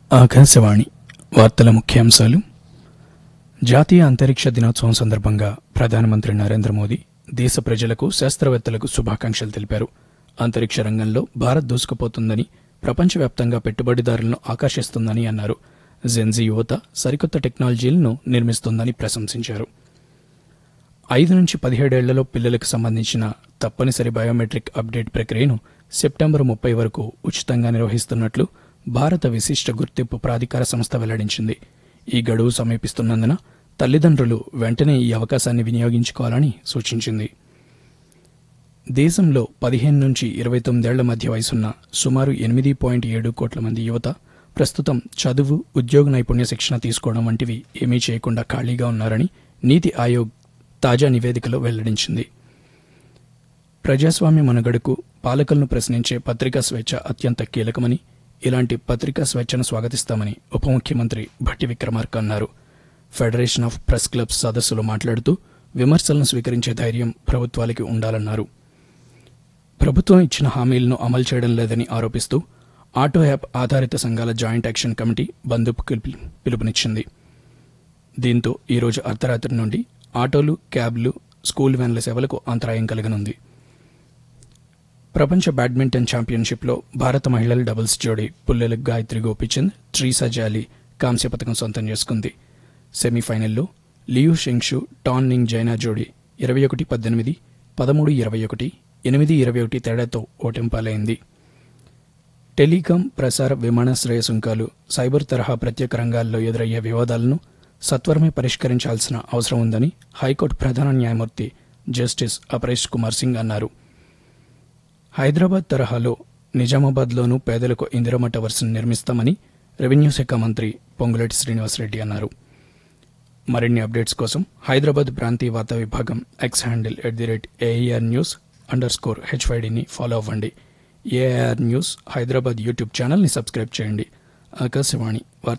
ఆకాశవాణి వార్తల ముఖ్యాంశాలు జాతీయ అంతరిక్ష దినోత్సవం సందర్భంగా ప్రధానమంత్రి నరేంద్ర మోదీ దేశ ప్రజలకు శాస్త్రవేత్తలకు శుభాకాంక్షలు తెలిపారు అంతరిక్ష రంగంలో భారత్ దూసుకుపోతుందని ప్రపంచవ్యాప్తంగా పెట్టుబడిదారులను ఆకర్షిస్తుందని అన్నారు జెన్జీ యువత సరికొత్త టెక్నాలజీలను నిర్మిస్తోందని ప్రశంసించారు ఐదు నుంచి పదిహేడేళ్లలో పిల్లలకు సంబంధించిన తప్పనిసరి బయోమెట్రిక్ అప్డేట్ ప్రక్రియను సెప్టెంబర్ ముప్పై వరకు ఉచితంగా నిర్వహిస్తున్నట్లు భారత విశిష్ట గుర్తింపు ప్రాధికార సంస్థ వెల్లడించింది ఈ గడువు సమీపిస్తున్నందున తల్లిదండ్రులు వెంటనే ఈ అవకాశాన్ని వినియోగించుకోవాలని సూచించింది దేశంలో పదిహేను నుంచి ఇరవై తొమ్మిదేళ్ల మధ్య వయసున్న సుమారు ఎనిమిది పాయింట్ ఏడు కోట్ల మంది యువత ప్రస్తుతం చదువు ఉద్యోగ నైపుణ్య శిక్షణ తీసుకోవడం వంటివి ఏమీ చేయకుండా ఖాళీగా ఉన్నారని నీతి ఆయోగ్ తాజా నివేదికలో వెల్లడించింది ప్రజాస్వామ్య మనుగడకు పాలకులను ప్రశ్నించే పత్రికా స్వేచ్ఛ అత్యంత కీలకమని ఇలాంటి పత్రికా స్వేచ్ఛను స్వాగతిస్తామని ఉప ముఖ్యమంత్రి భట్టి విక్రమార్క అన్నారు ఫెడరేషన్ ఆఫ్ ప్రెస్ క్లబ్స్ సదస్సులో మాట్లాడుతూ విమర్శలను స్వీకరించే ధైర్యం ప్రభుత్వాలకి ఉండాలన్నారు ప్రభుత్వం ఇచ్చిన హామీలను అమలు చేయడం లేదని ఆరోపిస్తూ ఆటో యాప్ ఆధారిత సంఘాల జాయింట్ యాక్షన్ కమిటీ బంద్కు పిలుపు- పిలుపునిచ్చింది దీంతో ఈరోజు అర్ధరాత్రి నుండి ఆటోలు క్యాబ్లు స్కూల్ వ్యాన్ల సేవలకు అంతరాయం కలగనుంది ప్రపంచ బ్యాడ్మింటన్ ఛాంపియన్షిప్లో భారత మహిళల డబుల్స్ జోడీ పుల్లెల గాయత్రి గోపిచంద్ ట్రీసా జాలీ కాంస్య పథకం సొంతం చేసుకుంది సెమీఫైనల్లో లియూ షెంగ్షు టాన్ నింగ్ జైనా జోడీ ఇరవై ఒకటి పద్దెనిమిది పదమూడు ఇరవై ఒకటి ఎనిమిది ఇరవై ఒకటి తేడాతో ఓటెంపాలైంది టెలికాం ప్రసార విమానాశ్రయ సుంకాలు సైబర్ తరహా ప్రత్యేక రంగాల్లో ఎదురయ్యే వివాదాలను సత్వరమే పరిష్కరించాల్సిన అవసరం ఉందని హైకోర్టు ప్రధాన న్యాయమూర్తి జస్టిస్ అపరేష్ కుమార్ సింగ్ అన్నారు హైదరాబాద్ తరహాలో నిజామాబాద్లోనూ పేదలకు ఇందిరమ్మ టవర్స్ నిర్మిస్తామని రెవెన్యూ శాఖ మంత్రి పొంగులేటి శ్రీనివాసరెడ్డి అన్నారు మరిన్ని అప్డేట్స్ కోసం హైదరాబాద్ ప్రాంతీయ వార్తా విభాగం X handle at the rate A I R news underscore హెచ్వైడిని ఫాలో అవ్వండి ఏఐఆర్ న్యూస్ హైదరాబాద్ యూట్యూబ్ ఛానల్ని సబ్స్క్రైబ్ చేయండి ఆకాశవాణి వార్త